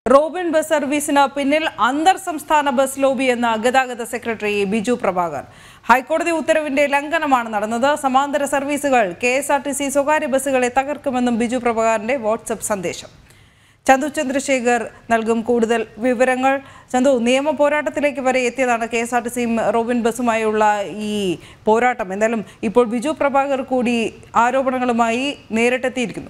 Robin bus സർവീസിന് പിന്നിൽ അന്തർ സംസ്ഥാന ബസ് ലോബി എന്ന ഗതാഗത സെക്രട്ടറി ബിജു പ്രഭാകർ ഹൈക്കോടതി ഉത്തരവിന്റെ ലംഘനമാണ് നടന്നത് സമാന്തര സർവീസുകൾ K S R T C സ്വകാര്യ ബസ്സുകളെ തകർക്കുമെന്നും ബിജു പ്രഭാകറിന്റെ വാട്സപ്പ് സന്ദേശം ചന്തു ചന്ദ്രശേഖർ നൽകും കൂടുതൽ വിവരങ്ങൾ ചന്തു നിയമ പോരാട്ടത്തിലേക്ക് വരെ എത്തിയതാണ് കെ എസ് ആർ ടി സിയും റോബിൻ ബസ്സുമായുള്ള ഈ പോരാട്ടം എന്തായാലും ഇപ്പോൾ ബിജു പ്രഭാകർ കൂടി ആരോപണങ്ങളുമായി നേരിട്ടെത്തിയിരിക്കുന്നു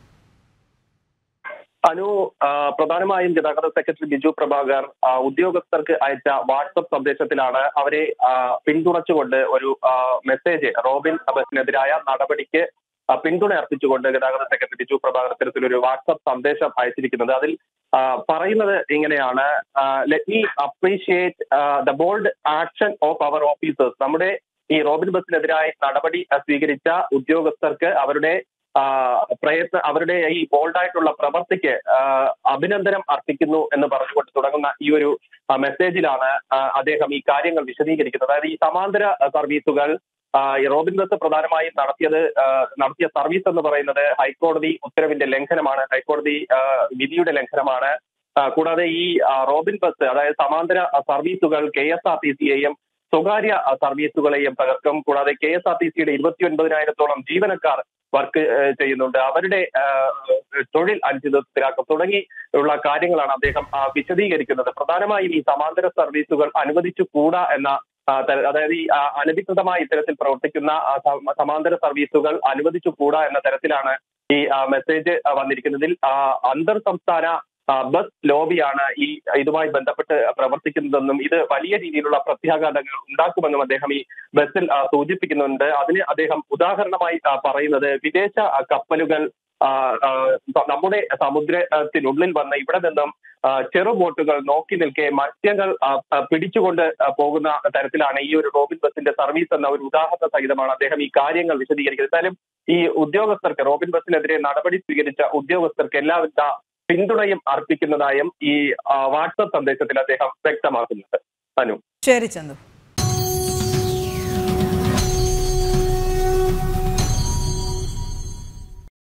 അനു ആ, പ്രധാനമായും ഗതാഗത സെക്രട്ടറി ബിജു പ്രഭാകർ ആ, ഉദ്യോഗസ്ഥർക്ക് അയച്ച വാട്സപ്പ് സന്ദേശത്തിലാണ് അവരെ ആ, പിന്തുണച്ചുകൊണ്ട് ഒരു ആ, മെസ്സേജ് റോബിൻ ബസിനെതിരായ നടപടിക്ക് ആ, പിന്തുണ അർപ്പിച്ചുകൊണ്ട് ഗതാഗത സെക്രട്ടറി ബിജു പ്രഭാകർ ഇത്തരത്തിലൊരു വാട്സപ്പ് സന്ദേശം അയച്ചിരിക്കുന്നത് അതിൽ ആ, പറയുന്നത് ഇങ്ങനെയാണ് let me appreciate the bold action of our officers നമ്മുടെ ഈ റോബിൻ ബസിനെതിരായി നടപടി ആ, സ്വീകരിച്ച ഉദ്യോഗസ്ഥർക്ക് അവരുടെ ആ, പ്രയത്ന അവരുടെ ഈ ബോൾഡായിട്ടുള്ള പ്രവർത്തിക്ക് ആ, അഭിനന്ദനം അർപ്പിക്കുന്നു എന്ന് പറഞ്ഞുകൊണ്ട് തുടങ്ങുന്ന ഈ ഒരു ആ, മെസ്സേജിലാണ് ആ, അദ്ദേഹം ഈ കാര്യങ്ങൾ വിശദീകരിക്കുന്നത് അതായത് ഈ സമാന്തര ആ, സർവീസുകൾ ആ, ഈ റോബിൻ ബസ് പ്രധാനമായും നടത്തിയത് ആ, നടത്തിയ സർവീസ് എന്ന് പറയുന്നത് ഹൈക്കോടതി ഉത്തരവിന്റെ ലംഘനമാണ് ഹൈക്കോടതി ആ, വിധിയുടെ ലംഘനമാണ് ആ, കൂടാതെ ഈ ആ, റോബിൻ ബസ് അതായത് സമാന്തര ആ, സർവീസുകൾ കെ എസ് ആർ ടി സിയെയും സ്വകാര്യ ആ, സർവീസുകളെയും തകർക്കും കൂടാതെ കെ എസ് ആർ ടി സിയുടെ ഇരുപത്തിയൊൻപതിനായിരത്തോളം ജീവനക്കാർ വർക്ക് ഏഹ്, ചെയ്യുന്നുണ്ട് അവരുടെ ഏഹ്, തൊഴിൽ അനിശ്ചിതത്വത്തിലാക്കും തുടങ്ങി ഉള്ള കാര്യങ്ങളാണ് അദ്ദേഹം ആ, വിശദീകരിക്കുന്നത് പ്രധാനമായും ഈ സമാന്തര സർവീസുകൾ അനുവദിച്ചുകൂടാ എന്ന ആ, ത- അതായത് ഈ ആ, അനധികൃതമായി ഇത്തരത്തിൽ പ്രവർത്തിക്കുന്ന ആ, സ- സമാന്തര സർവീസുകൾ അനുവദിച്ചുകൂടാ എന്ന തരത്തിലാണ് ഈ ആ, മെസ്സേജ് ആ, വന്നിരിക്കുന്നതിൽ ആ, അന്തർ സംസ്ഥാന ആ, ബസ് ലോബിയാണ് ഈ ഇതുമായി ബന്ധപ്പെട്ട് പ്രവർത്തിക്കുന്നതെന്നും ഇത് വലിയ രീതിയിലുള്ള പ്രത്യാഘാതങ്ങൾ ഉണ്ടാക്കുമെന്നും അദ്ദേഹം ഈ ബസ്സിൽ ആ, സൂചിപ്പിക്കുന്നുണ്ട് അതിന് അദ്ദേഹം ഉദാഹരണമായി ആ, പറയുന്നത് വിദേശ ആ, കപ്പലുകൾ ആ, ആ, നമ്മുടെ സമുദ്രത്തിനുള്ളിൽ വന്ന് ഇവിടെ നിന്നും ആ, ചെറു ബോട്ടുകൾ നോക്കി നിൽക്കെ മത്സ്യങ്ങൾ ആ, ആ, പിടിച്ചുകൊണ്ട് ആ, പോകുന്ന തരത്തിലാണ് ഈ ഒരു റോബിൻ ബസിന്റെ സർവീസ് എന്ന ഒരു ഉദാഹരണ സഹിതമാണ് അദ്ദേഹം ഈ കാര്യങ്ങൾ വിശദീകരിക്കുന്നത് എന്തായാലും ഈ ഉദ്യോഗസ്ഥർക്ക് റോബിൻ ബസിനെതിരെ നടപടി സ്വീകരിച്ച ഉദ്യോഗസ്ഥർക്ക് എല്ലാവിധ പിന്തുണയും അർപ്പിക്കുന്നതായും ഈ ആ, വാട്സപ്പ് സന്ദേശത്തിൽ അദ്ദേഹം വ്യക്തമാക്കുന്നുണ്ട് അനു ശരി ചന്തു